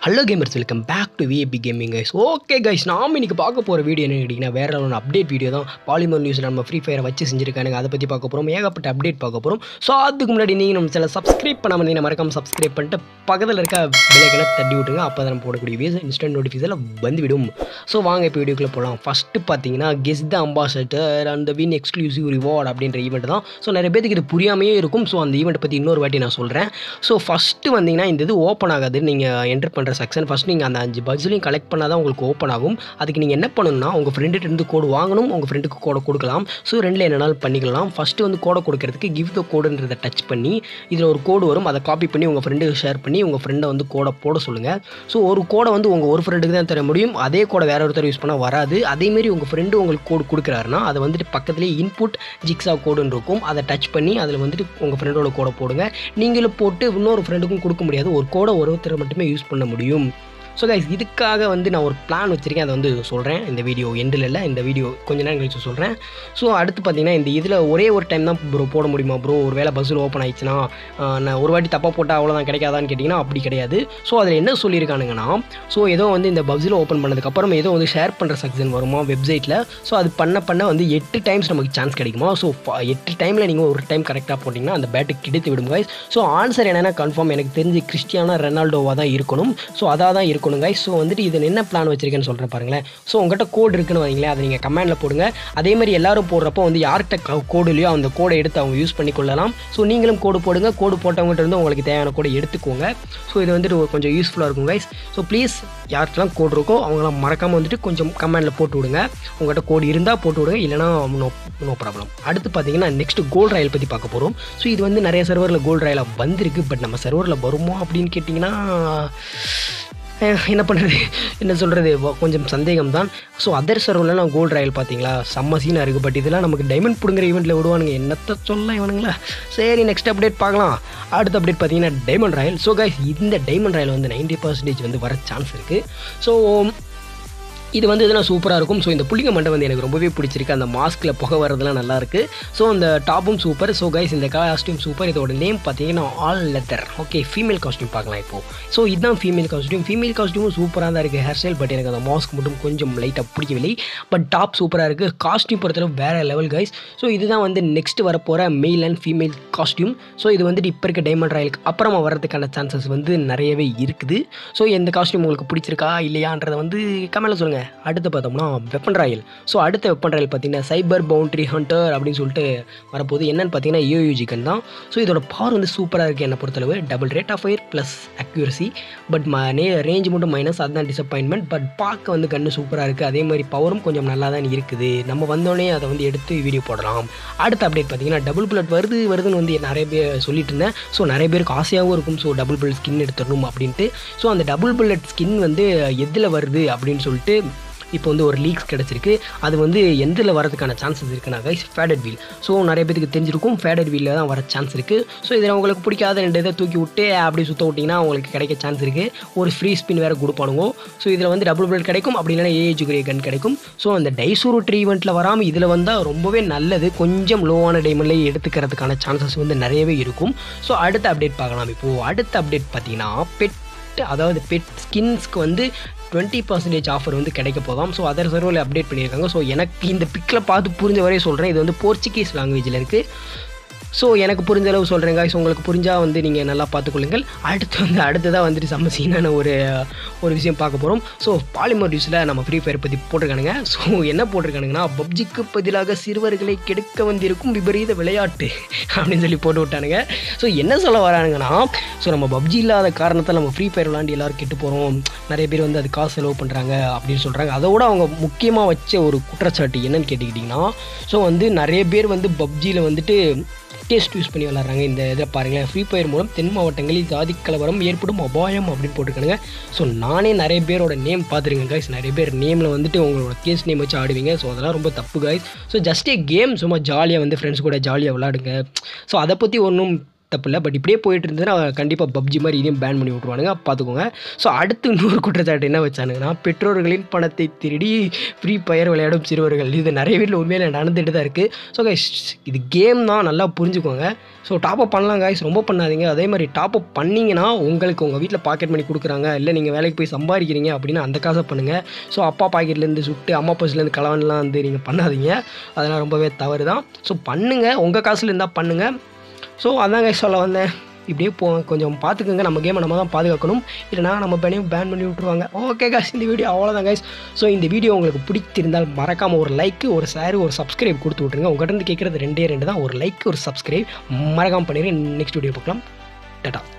hello gamers welcome back to VAP gaming guys okay guys நாம் இன்னைக்கு பார்க்க போகிற வீடியோ என்ன கேட்டிங்கன்னா வேற ஒரு அப்டேட் வீடியோ தான் பாலிமர் நியூஸ் நம்ம ஃப்ரீ ஃபயரை வச்சு செஞ்சுருக்கானுங்க அதை பற்றி பார்க்க போகிறோம் ஏகப்பட்ட அப்டேட் பார்க்க போகிறோம் ஸோ அதுக்கு முன்னாடி நீங்கள் நம்ம சில சப்ஸ்கிரைப் பண்ணாமல் இருந்தீங்கன்னா மறக்காம சப்ஸ்கிரைப் பண்ணிட்டு பக்கத்தில் இருக்க விலைகளை தட்டி விட்டுருங்க அப்போ தான் நம்ம போடக்கூடிய வீடியோஸ் இன்ஸ்டன்ட் நோட்டிஃபிகேஷனில் வந்துவிடும் ஸோ வாங்க இப்போ வீடியோக்குள்ளே போகலாம் ஃபஸ்ட்டு பார்த்தீங்கன்னா கெஸ் த அம்பாசடர் அந்த வின் எக்ஸ்க்ளூசிவ் ரிவார்ட் அப்படின்ற ஈவெண்ட் தான் ஸோ நிறைய பேருக்கு இது புரியாமையே இருக்கும் ஸோ அந்த ஈவெண்ட்டை பற்றி இன்னொரு வாட்டி நான் சொல்கிறேன் ஸோ ஃபஸ்ட்டு வந்தீங்கன்னா இந்த இது ஓப்பன் ஆகாது நீங்கள் என்டர் பண்ணுற செக்ஷன் ஃபஸ்ட் நீங்கள் அந்த அஞ்சு பஸ்லையும் கலெக்ட் பண்ணால் தான் உங்களுக்கு ஓப்பன் ஆகும் அதுக்கு நீங்கள் என்ன பண்ணணும்னா உங்கள் ஃப்ரெண்டுகிட்ட இருந்து கோடு வாங்கணும் உங்கள் ஃப்ரெண்டுக்கு கோடை கொடுக்கலாம் ஸோ ரெண்டில் என்னனாலும் பண்ணிக்கலாம் ஃபஸ்ட்டு வந்து கோடை கொடுக்கறதுக்கு கிவ் த கோடுன்றதை டச் பண்ணி இதில் ஒரு கோடு வரும் அதை காப்பி பண்ணி உங்கள் ஃப்ரெண்டுக்கு ஷேர் பண்ணி உங்கள் ஃப்ரெண்டை வந்து கோடை போட சொல்லுங்கள் ஸோ ஒரு கோடை வந்து உங்கள் ஒரு ஃப்ரெண்டுக்கு தான் தர முடியும் அதே கோடை வேற ஒருத்தர் யூஸ் பண்ணால் வராது அதேமாரி உங்கள் ஃப்ரெண்டு உங்களுக்கு கோடு கொடுக்குறாருன்னா அதை வந்துட்டு பக்கத்துலேயே இன்புட் ஜிக்ஸா கோடுன்னு இருக்கும் அதை டச் பண்ணி அதில் வந்துட்டு உங்கள் ஃப்ரெண்டோட கோடை போடுங்க நீங்களும் போட்டு இன்னொரு ஃப்ரெண்டுக்கும் கொடுக்க முடியாது ஒரு கோடை ஒருத்தர் மட்டுமே யூஸ் பண்ண முடியும் ஸோ கைஸ் இதுக்காக வந்து நான் ஒரு பிளான் வச்சுருக்கேன் அதை வந்து சொல்கிறேன் இந்த வீடியோ எண்டில் இல்லை இந்த வீடியோ கொஞ்ச நேரம் கழிச்சு சொல்கிறேன் ஸோ அடுத்து பார்த்தீங்கன்னா இந்த இதில் ஒரே ஒரு டைம் தான் ப்ரோ போட முடியுமா ப்ரோ ஒரு வேளை பஸ்ஸில் ஓப்பன் ஆயிடுச்சுன்னா ஆஹ், நான் ஒரு வாட்டி தப்பாக போட்டால் அவ்வளோதான் கிடைக்காதான்னு கேட்டிங்கன்னா அப்படி கிடையாது ஸோ அதில் என்ன சொல்லியிருக்கானுங்கன்னா ஸோ ஏதோ வந்து இந்த பஸ்ஸில் ஓப்பன் பண்ணதுக்கப்புறம் ஏதோ வந்து ஷேர் பண்ணுற செக்ஷன் வருமா வெப்சைட்டில் ஸோ அது பண்ண பண்ண வந்து எட்டு டைம்ஸ் நமக்கு சான்ஸ் கிடைக்குமா ஸோ எட்டு டைமில் நீங்கள் ஒரு டைம் கரெக்டாக போட்டிங்கன்னா அந்த பேட்டு கிடைத்து விடும் guys ஸோ ஆன்சர் என்னென்னா கன்ஃபார்ம் எனக்கு தெரிஞ்சு கிறிஸ்டியானா ரெனால்டோவாக தான் இருக்கணும் ஸோ அதாக தான் இருக்கணும் guys ஸோ வந்துட்டு இதில் என்ன பிளான் வச்சிருக்கேன்னு சொல்கிறேன் பாருங்களேன் ஸோ உங்கள்கிட்ட கோடு இருக்குன்னு வைங்களேன் அதை நீங்கள் கமெண்டில் போடுங்க அதே மாதிரி எல்லாரும் போடுறப்போ வந்து யார்கிட்ட கோடு இல்லையோ அந்த கோடை எடுத்து அவங்க யூஸ் பண்ணி கொள்ளலாம் ஸோ நீங்களும் கோடு போடுங்க கோடு போட்டவங்ககிட்ட இருந்து உங்களுக்கு தேவையான கோடை எடுத்துக்கோங்க ஸோ இது வந்துட்டு ஒரு கொஞ்சம் யூஸ்ஃபுல்லாக இருக்கும் guys ஸோ ப்ளீஸ் யார்கிட்டலாம் கோடு இருக்கோ அவங்களாம் மறக்காமல் வந்துட்டு கொஞ்சம் கமெண்டில் போட்டு விடுங்க உங்கள்கிட்ட கோடு இருந்தால் போட்டு விடுங்க இல்லைனா நோ நோ ப்ராப்ளம் அடுத்து பார்த்தீங்கன்னா நெக்ஸ்ட் கோல்ட் ராயல் பற்றி பார்க்க போகிறோம் ஸோ இது வந்து நிறைய சர்வரில் கோல்ட் ராயலாக வந்திருக்கு பட் நம்ம சர்வரில் வருமா அப்படின்னு கேட்டிங்கன்னா அஹ், என்ன பண்ணுறது என்ன சொல்கிறது கொஞ்சம் சந்தேகம் தான் ஸோ அதர் சர்வரில் நான் கோல்ட் ராயல் பார்த்தீங்களா செம்ம சீனாக இருக்குது பட் இதெல்லாம் நமக்கு டைமண்ட் பிடுங்குற ஈவெண்ட்டில் விடுவானுங்க என்னத்த சொல்ல இவனுங்களா சரி நெக்ஸ்ட் அப்டேட் பார்க்கலாம் அடுத்த அப்டேட் பார்த்தீங்கன்னா டைமண்ட் ராயல் ஸோ கைஸ் இந்த டைமண்ட் ராயல் வந்து 90% பர்சன்டேஜ் வந்து வர சான்ஸ் இருக்குது ஸோ இது வந்து இதெல்லாம் சூப்பராக இருக்கும் ஸோ இந்த புள்ளிங்க மண்டை வந்து எனக்கு ரொம்பவே பிடிச்சிருக்கு அந்த மாஸ்கில் புகை வரதெல்லாம் நல்லா இருக்கு ஸோ அந்த டாப்பும் சூப்பர் ஸோ கைஸ் இந்த காஸ்டியூம் சூப்பர் இதோட நேம் பார்த்தீங்கன்னா all leather okay female costume பார்க்கலாம் இப்போ ஸோ இதுதான் ஃபீமேல் காஸ்டியூம் ஃபீமேல் காஸ்டியூமும் சூப்பராக தான் இருக்குது ஹேர் ஸ்டைல் பட் எனக்கு அந்த மாஸ்க் மட்டும் கொஞ்சம் லைட்டாக பிடிக்கவில்லை பட் டாப் சூப்பராக இருக்குது காஸ்டியூம் பொறுத்தளவு வேறு லெவல் கைஸ் ஸோ இதுதான் வந்து நெக்ஸ்ட் வரப்போகிற male and female costume so இது வந்துட்டு இப்போ இருக்க டைமண்ட் ராயலுக்கு அப்புறமா வரதுக்கான சான்சஸ் வந்து நிறையவே இருக்குது ஸோ எந்த காஸ்டியூம் உங்களுக்கு பிடிச்சிருக்கா இல்லையான்றதை வந்து கமெண்ட்டில் சொல்லுங்கள் அடுத்து பார்த்தோம்னா வெப்பன் ராயல் ஸோ அடுத்த வெப்பன் ராயல் பார்த்தீங்கன்னா சைபர் பவுண்டரி ஹண்டர் அப்படின்னு சொல்லிட்டு வரப்போகுது என்னன்னு பார்த்தீங்கன்னா யூயூஜி கன் தான் ஸோ இதோட பவர் வந்து சூப்பராக இருக்குது என்னை பொறுத்தளவு double rate of fire plus accuracy but நே ரேஞ்ச் மட்டும் மைனஸ் அதுதான் டிசப்பாயின்மெண்ட் பட் பார்க்க வந்து கன்று சூப்பராக இருக்குது அதே மாதிரி பவரும் கொஞ்சம் நல்லா தான் இருக்குது நம்ம வந்தோடனே அதை வந்து எடுத்து வீடியோ போடலாம் அடுத்த அப்டேட் பார்த்தீங்கன்னா டபுள் புல்லட் வருது வருதுன்னு வந்து நிறைய பேர் சொல்லிட்டு இருந்தேன் ஸோ நிறைய பேருக்கு ஆசையாகவும் இருக்கும் ஸோ டபுள் புல்லட் ஸ்கின் எடுத்துடணும் அப்படின்ட்டு ஸோ அந்த டபுள் புல்லட் ஸ்கின் வந்து எதில் வருது அப்படின்னு சொல்லிட்டு இப்போ வந்து ஒரு லீக்ஸ் கிடச்சிருக்கு அது வந்து எந்தில் வரதுக்கான சான்சஸ் இருக்குன்னா கைஸ் ஃபேடட் வீல் ஸோ நிறைய பேருக்கு தெரிஞ்சிருக்கும் ஃபேடட் வீலில் தான் வர சான்ஸ் இருக்குது ஸோ இதில் உங்களுக்கு பிடிக்காத ரெண்டு இதை தூக்கி விட்டு அப்படி சுத்த விட்டிங்கன்னா உங்களுக்கு கிடைக்க சான்ஸ் இருக்குது ஒரு ஃப்ரீ ஸ்பின் வேறு கொடுப்பானுங்க ஸோ இதில் வந்து டபுள் பிளட் கிடைக்கும் அப்படி இல்லைனா ஏஜ் குரிய கன் கிடைக்கும் ஸோ அந்த டைசூரு ட்ரீ ஈவெண்ட்டில் வராமல் இதில் வந்தால் ரொம்பவே நல்லது கொஞ்சம் லோவான டைமண்ட்லேயே எடுத்துக்கிறதுக்கான சான்சஸ் வந்து நிறையவே இருக்கும் ஸோ அடுத்த அப்டேட் பார்க்கலாம் இப்போது அடுத்த அப்டேட் பார்த்தீங்கன்னா பெட் அதாவது பெட் ஸ்கின்ஸ்க்கு வந்து டுவெண்ட்டி பர்சன்டேஜ் ஆஃபர் வந்து கிடைக்க போதாம் ஸோ அதர் சர்வரில் அப்டேட் பண்ணியிருக்காங்க ஸோ எனக்கு இந்த பிக்கில் பார்த்து புரிஞ்ச வரையும் சொல்கிறேன் இது வந்து போர்ச்சுகீஸ் லாங்குவேஜில் இருக்குது ஸோ எனக்கு புரிஞ்ச அளவு சொல்கிறேன் guys உங்களுக்கு புரிஞ்சால் வந்து நீங்கள் நல்லா பார்த்துக்கொள்ளுங்கள் அடுத்து வந்து அடுத்ததாக வந்துட்டு செம்ம சீனான ஒரு ஒரு விஷயம் பார்க்க போகிறோம் ஸோ பாலிமர் நியூஸில் நம்ம ஃப்ரீ ஃபயர் பற்றி போட்டிருக்கானுங்க ஸோ என்ன போட்டிருக்கானுங்கன்னா பப்ஜிக்கு பதிலாக சிறுவர்களை கெடுக்க வந்திருக்கும் விபரீத விளையாட்டு அப்படின்னு சொல்லி போட்டு விட்டானுங்க ஸோ என்ன சொல்ல வரானுங்கன்னா ஸோ நம்ம பப்ஜி இல்லாத காரணத்தால் நம்ம ஃப்ரீ ஃபயர் விளாண்டு எல்லாரும் கெட்டு போகிறோம் நிறைய பேர் வந்து அது காசு செலவு பண்ணுறாங்க அப்படின்னு சொல்கிறாங்க அதோட அவங்க முக்கியமாக வச்ச ஒரு குற்றச்சாட்டு என்னன்னு கேட்டுக்கிட்டிங்கன்னா ஸோ வந்து நிறைய பேர் வந்து பப்ஜியில் வந்துட்டு டேஸ்ட் யூஸ் பண்ணி விளாட்றாங்க இந்த இதை பாருங்களேன் ஃப்ரீ ஃபயர் மூலம் தென் மாவட்டங்களில் ஜாதி கலவரம் ஏற்படும் அபாயம் அப்படின்னு போட்டிருக்கானுங்க ஸோ நானே நிறைய பேரோட நேம் பார்த்துருக்கேன் guys நிறைய பேர் நேமில் வந்துட்டு உங்களோட கேஸ் நேம் வச்சு ஆடுவீங்க ஸோ அதெல்லாம் ரொம்ப தப்பு guys so just a game சும்மா ஜாலியாக வந்து ஃப்ரெண்ட்ஸ் கூட ஜாலியாக விளாடுங்க ஸோ அதை பற்றி ஒன்றும் தப்பு இல்லை பட் இப்படியே போயிட்டு இருந்ததுன்னா கண்டிப்பாக பப்ஜி மாதிரி இதையும் பேன் பண்ணி விட்ருவானுங்க பார்த்துக்கோங்க ஸோ அடுத்து இன்னொரு குற்றச்சாட்டு என்ன வச்சானுங்கன்னா பெற்றோர்களின் பணத்தை திருடி ஃப்ரீ ஃபயர் விளையாடும் சிறுவர்கள் இது நிறைய வீட்டில் உண்மையில நடந்துட்டு தான் இருக்குது ஸோ கைஸ் இது கேம் தான் நல்லா புரிஞ்சுக்கோங்க ஸோ டாப் அப் பண்ணலாம் கைஸ் ரொம்ப பண்ணாதீங்க அதே மாதிரி டாப் அப் பண்ணிங்கன்னா உங்களுக்கு உங்கள் வீட்டில் பாக்கெட் மணி கொடுக்குறாங்க இல்லை நீங்கள் வேலைக்கு போய் சம்பாதிக்கிறீங்க அப்படின்னு அந்த காசை பண்ணுங்கள் ஸோ அப்பா பாக்கெட்லேருந்து சுட்டு அம்மா பர்ஸ்லேருந்து கலவன்லாம் வந்து நீங்கள் பண்ணாதீங்க அதெல்லாம் ரொம்பவே தவறு தான் ஸோ பண்ணுங்கள் உங்கள் காசுல இருந்தால் பண்ணுங்கள் ஸோ அதான் கைஸ் சொல்ல வந்தேன் இப்படியே போ கொஞ்சம் பார்த்துக்கோங்க நம்ம கேமை நம்ம தான் பாதுகாக்கணும் இல்லைனா நம்ம பேனையும் பேன் பண்ணி விட்ருவாங்க ஓகே காய்ஸ் இந்த வீடியோ அவ்வளோதான் கைஸ் ஸோ இந்த வீடியோ உங்களுக்கு பிடித்திருந்தால் மறக்காமல் ஒரு லைக் ஒரு ஷேர் ஒரு சப்ஸ்கிரைப் கொடுத்து விட்ருங்க உங்கள்கிட்ட இருந்து கேட்குறது ரெண்டே ரெண்டு தான் ஒரு லைக் ஒரு சப்ஸ்கிரைப் மறக்காமல் பண்ணிடுங்க நெக்ஸ்ட் வீடியோ பார்க்கலாம் டாட்டா